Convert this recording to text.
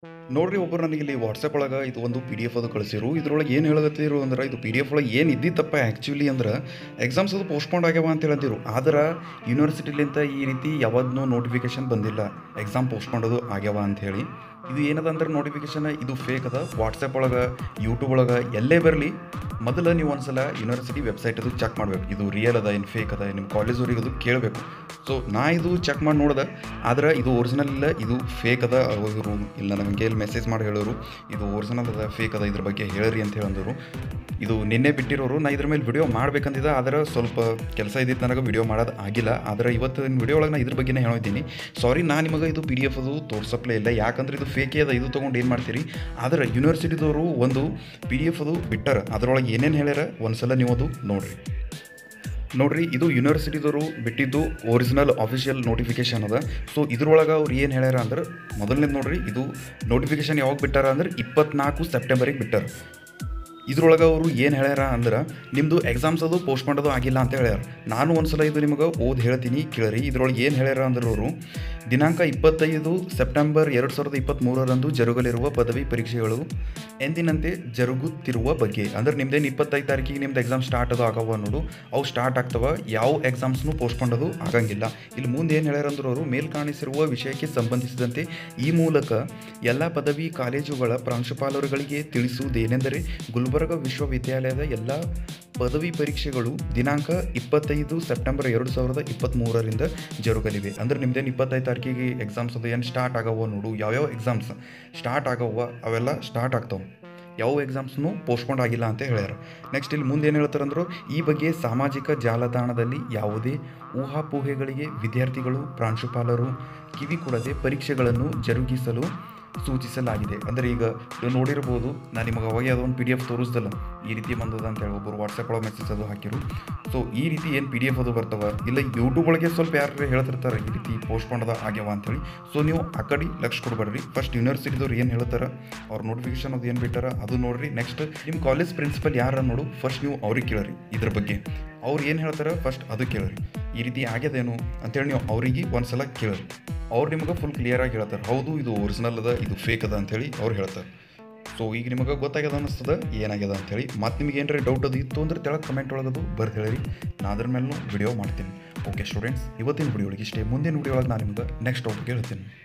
ನೋಡ್ರಿ ಒಬ್ಬರು ನನಗೆ ಇಲ್ಲಿ ವಾಟ್ಸಪ್ ಒಳಗೆ ಇದು ಒಂದು ಪಿ ಡಿ ಎಫ್ ಅದು ಕಳಿಸಿರು ಇದ್ರೊಳಗೆ ಏನು ಹೇಳಕತ್ತಿರು ಅಂದ್ರೆ ಇದು ಪಿ ಡಿ ಎಫ್ ಒಳಗೆ ಏನು ಇದ್ದಿತ್ತಪ್ಪ ಆ್ಯಕ್ಚುಲಿ ಅಂದ್ರೆ ಎಕ್ಸಾಮ್ಸ್ ಅದು ಪೋಸ್ಟ್ಪೋಂಡ್ ಆಗ್ಯಾವ ಅಂತ ಹೇಳತ್ತಿರು ಆದ್ರೆ ಯೂನಿವರ್ಸಿಟಿಲಿಂದ ಈ ರೀತಿ ಯಾವ್ದನ್ನೂ ನೋಟಿಫಿಕೇಶನ್ ಬಂದಿಲ್ಲ ಎಕ್ಸಾಮ್ ಪೋಸ್ಟ್ಪೋಂಡ್ ಅದು ಆಗ್ಯಾವ ಅಂತ ಹೇಳಿ ಇದು ಏನದ ಅಂದ್ರೆ ನೋಟಿಫಿಕೇಶನ್ ಇದು ಫೇಕ್ ಅದ ವಾಟ್ಸಪ್ ಒಳಗೆ ಯೂಟ್ಯೂಬ್ ಒಳಗೆ ಎಲ್ಲೇ ಬರಲಿ ಮೊದಲು ನೀವು ಒಂದ್ಸಲ ಯೂನಿವರ್ಸಿಟಿ ವೆಬ್ಸೈಟ್ ಅದು ಚೆಕ್ ಮಾಡಬೇಕು ಇದು ರಿಯಲ್ ಅದ ಏನು ಫೇಕ್ ಅದ ನಿಮ್ಮ ಕಾಲೇಜವ್ರಿಗೆ ಅದು ಕೇಳಬೇಕು ಸೊ ನಾ ಇದು ಚೆಕ್ ಮಾಡಿ ನೋಡಿದೆ ಆದ್ರೆ ಇದು ಒರಿಜಿನಲ್ ಇಲ್ಲ ಇದು ಫೇಕ್ ಅದ ಇವರು ಇಲ್ಲ ನನಗೆ ಇಲ್ಲಿ ಮೆಸೇಜ್ ಮಾಡಿ ಹೇಳೋರು ಇದು ಒರಿಜಿನಲ್ ಅದ ಫೇಕ್ ಅದ ಇದ್ರ ಬಗ್ಗೆ ಹೇಳ್ರಿ ಅಂತ ಹೇಳಂದರು ಇದು ನಿನ್ನೆ ಬಿಟ್ಟಿರೋರು ನಾ ಇದ್ರ ಮೇಲೆ ವಿಡಿಯೋ ಮಾಡ್ಬೇಕಂತಿದ್ದೆ ಆದರೆ ಸ್ವಲ್ಪ ಕೆಲಸ ಇದ್ದಿತ್ತು ನನಗೆ ವಿಡಿಯೋ ಮಾಡೋದು ಆಗಿಲ್ಲ ಆದರೆ ಇವತ್ತಿನ ವಿಡಿಯೋ ಒಳಗೆ ನಾ ಇದ್ರ ಬಗ್ಗೆನೇ ಹೇಳಿದ್ದೀನಿ ಸಾರಿ ನಾ ನಿಮಗೆ ಇದು ಪಿ ಡಿ ಎಫ್ ಅದು ತೋರ್ಸಪ್ಲೇ ಇಲ್ಲ ಯಾಕಂದ್ರೆ ಇದು ಫೇಕೇ ಅದ ಇದು ತೊಗೊಂಡು ಏನು ಮಾಡ್ತೀರಿ ಆದರೆ ಯೂನಿವರ್ಸಿಟಿದವರು ಒಂದು ಪಿ ಡಿ ಎಫ್ ಅದು ಬಿಟ್ಟಾರ ಅದರೊಳಗೆ ಏನೇನು ಹೇಳ್ಯಾರ ಒಂದ್ಸಲ ನೀವು ಅದು ನೋಡ್ರಿ ನೋಡ್ರಿ ಇದು ಯೂನಿವರ್ಸಿಟಿದವರು ಬಿಟ್ಟಿದ್ದು ಒರಿಜಿನಲ್ ಅಫಿಷಿಯಲ್ ನೋಟಿಫಿಕೇಶನ್ ಅದ ಸೊ ಇದ್ರೊಳಗೆ ಅವ್ರು ಏನು ಹೇಳ್ಯಾರ ಅಂದ್ರೆ ಮೊದಲನೇದು ನೋಡ್ರಿ ಇದು ನೋಟಿಫಿಕೇಶನ್ ಯಾವಾಗ ಬಿಟ್ಟಾರ ಅಂದ್ರೆ ಇಪ್ಪತ್ನಾಲ್ಕು ಸೆಪ್ಟೆಂಬರಿಗೆ ಬಿಟ್ಟಾರ ಇದ್ರೊಳಗೆ ಅವರು ಏನು ಹೇಳ್ಯಾರ ಅಂದ್ರೆ ನಿಮ್ಮದು ಎಕ್ಸಾಮ್ಸ್ ಅದು ಪೋಸ್ಟ್ಪೋಂಡ್ ಅದು ಆಗಿಲ್ಲ ಅಂತ ಹೇಳ್ಯಾರ ನಾನು ಒಂದ್ಸಲ ಇದು ನಿಮಗೆ ಓದಿ ಹೇಳ್ತೀನಿ ಕೇಳ್ರಿ ಇದ್ರೊಳಗೆ ಏನು ಹೇಳ್ಯಾರ ಅಂದ್ರೆ ಅವರು ದಿನಾಂಕ ಇಪ್ಪತ್ತೈದು ಸೆಪ್ಟೆಂಬರ್ ಎರಡು ಸಾವಿರದ ಇಪ್ಪತ್ತ್ಮೂರರಂದು ಜರುಗಲಿರುವ ಪದವಿ ಪರೀಕ್ಷೆಗಳು ಎಂದಿನಂತೆ ಜರುಗುತ್ತಿರುವ ಬಗ್ಗೆ ಅಂದ್ರೆ ನಿಮ್ದೇನು ಇಪ್ಪತ್ತೈದು ತಾರೀಕಿಗೆ ನಿಮ್ದು ಎಕ್ಸಾಮ್ ಸ್ಟಾರ್ಟ್ ಅದು ಆಗವ ನೋಡು ಅವು ಸ್ಟಾರ್ಟ್ ಆಗ್ತವ ಯಾವ ಎಕ್ಸಾಮ್ಸ್ನು ಪೋಸ್ಟ್ಪೋಂಡ್ ಅದು ಆಗಂಗಿಲ್ಲ ಇಲ್ಲಿ ಮುಂದೆ ಏನು ಹೇಳ್ಯಾರ ಅಂದ್ರೆ ಅವರು ಮೇಲ್ ಕಾಣಿಸಿರುವ ವಿಷಯಕ್ಕೆ ಸಂಬಂಧಿಸಿದಂತೆ ಈ ಮೂಲಕ ಎಲ್ಲ ಪದವಿ ಕಾಲೇಜುಗಳ ಪ್ರಾಂಶುಪಾಲರುಗಳಿಗೆ ತಿಳಿಸುವುದೇನೆಂದರೆ ಗುಲ್ಬರ್ಗ ವಿಶ್ವವಿದ್ಯಾಲಯದ ಎಲ್ಲ ಪದವಿ ಪರೀಕ್ಷೆಗಳು ದಿನಾಂಕ ಇಪ್ಪತ್ತೈದು ಸೆಪ್ಟೆಂಬರ್ ಎರಡು ಸಾವಿರದ ಇಪ್ಪತ್ತ್ಮೂರರಿಂದ ಜರುಗಲಿವೆ ಅಂದ್ರೆ ನಿಮ್ದೇನು ಇಪ್ಪತ್ತೈದು ತಾರೀಕಿಗೆ ಎಕ್ಸಾಮ್ಸ್ ಅದು ಏನು ಸ್ಟಾರ್ಟ್ ಆಗವ ನೋಡು ಯಾವ್ಯಾವ ಎಕ್ಸಾಮ್ಸ್ ಸ್ಟಾರ್ಟ್ ಆಗವ ಅವೆಲ್ಲ ಸ್ಟಾರ್ಟ್ ಆಗ್ತಾವೆ ಯಾವ ಎಕ್ಸಾಮ್ಸ್ನು ಪೋಸ್ಟ್ಪೋಂಡ್ ಆಗಿಲ್ಲ ಅಂತ ಹೇಳ್ಯಾರ ನೆಕ್ಸ್ಟ್ ಇಲ್ಲಿ ಮುಂದೆ ಏನು ಹೇಳ್ತಾರೆ ಅಂದರು ಈ ಬಗ್ಗೆ ಸಾಮಾಜಿಕ ಜಾಲತಾಣದಲ್ಲಿ ಯಾವುದೇ ಊಹಾಪೋಹೆಗಳಿಗೆ ವಿದ್ಯಾರ್ಥಿಗಳು ಪ್ರಾಂಶುಪಾಲರು ಕಿವಿ ಕೊಡದೆ ಪರೀಕ್ಷೆಗಳನ್ನು ಜರುಗಿಸಲು ಸೂಚಿಸಲಾಗಿದೆ ಅಂದರೆ ಈಗ ನೀವು ನೋಡಿರ್ಬೋದು ನಾನು ನಿಮಗೆ ಅವಾಗ ಯಾವುದೋ ಒಂದು ಪಿ ಡಿ ಎಫ್ ತೋರಿಸ್ದಲ್ಲ ಈ ರೀತಿ ಬಂದದ ಅಂತ ಹೇಳಿ ಒಬ್ಬರು ವಾಟ್ಸಪ್ ಒಳಗೆ ಮೆಸೇಜ್ ಅದು ಹಾಕಿರು ಸೊ ಈ ರೀತಿ ಏನು ಪಿ ಡಿ ಎಫ್ ಅದು ಬರ್ತವೆ ಇಲ್ಲ ಯೂಟ್ಯೂಬ್ ಒಳಗೆ ಸ್ವಲ್ಪ ಯಾರು ಹೇಳ್ತಿರ್ತಾರೆ ಈ ರೀತಿ ಪೋಸ್ಟ್ಪೋಂಡ್ ಅದ ಆಗ್ಯಾವ ಅಂತೇಳಿ ಸೊ ನೀವು ಆ ಕಡೆ ಲಕ್ಷ ಕೊಡಬೇಡ್ರಿ ಫಸ್ಟ್ ಯೂನಿವರ್ಸಿಟಿದವ್ರು ಏನು ಹೇಳ್ತಾರೆ ಅವ್ರ ನೋಟಿಫಿಕೇಶನ್ ಅದು ಏನು ಬಿಟ್ಟಾರ ಅದು ನೋಡ್ರಿ ನೆಕ್ಸ್ಟ್ ನಿಮ್ಮ ಕಾಲೇಜ್ ಪ್ರಿನ್ಸಿಪಲ್ ಯಾರ ನೋಡು ಫಸ್ಟ್ ನೀವು ಅವ್ರಿಗೆ ಕೇಳ್ರಿ ಇದ್ರ ಬಗ್ಗೆ ಅವ್ರು ಏನು ಹೇಳ್ತಾರೆ ಫಸ್ಟ್ ಅದು ಕೇಳ್ರಿ ಈ ರೀತಿ ಆಗ್ಯದೇನು ಅಂತೇಳಿ ನೀವು ಅವರಿಗೆ ಒಂದ್ಸಲ ಕೇಳ್ರಿ ಅವ್ರು ನಿಮಗೆ ಫುಲ್ ಕ್ಲಿಯರಾಗಿ ಹೇಳ್ತಾರೆ ಹೌದು ಇದು ಒರಿಜಿನಲ್ ಅದ ಇದು ಫೇಕ್ ಅದ ಅಂತೇಳಿ ಅವ್ರು ಹೇಳ್ತಾರೆ ಸೊ ಈಗ ನಿಮಗೆ ಗೊತ್ತಾಗ್ಯದ ಅನ್ನಿಸ್ತದ ಏನಾಗ್ಯದ ಅಂತೇಳಿ ಮತ್ತು ನಿಮಗೆ ಏನಾರ ಡೌಟ್ ಅದು ಇತ್ತು ಅಂದ್ರೆ ತೆಳಗೆ ಕಮೆಂಟ್ ಒಳಗದು ಬರ್ದು ಹೇಳಿರಿ ನಾ ಅದ್ರ ಮೇಲೂ ವಿಡಿಯೋ ಮಾಡ್ತೀನಿ ಓಕೆ ಸ್ಟೂಡೆಂಟ್ಸ್ ಇವತ್ತಿನ ವಿಡಿಯೋ ಒಳಗೆ ಇಷ್ಟೇ ಮುಂದಿನ ವಿಡಿಯೋ ಒಳಗೆ ನಾನು ನಿಮ್ಗೆ ನೆಕ್ಸ್ಟ್ ಟಾಪಿಕ್ ಹೇಳ್ತೀನಿ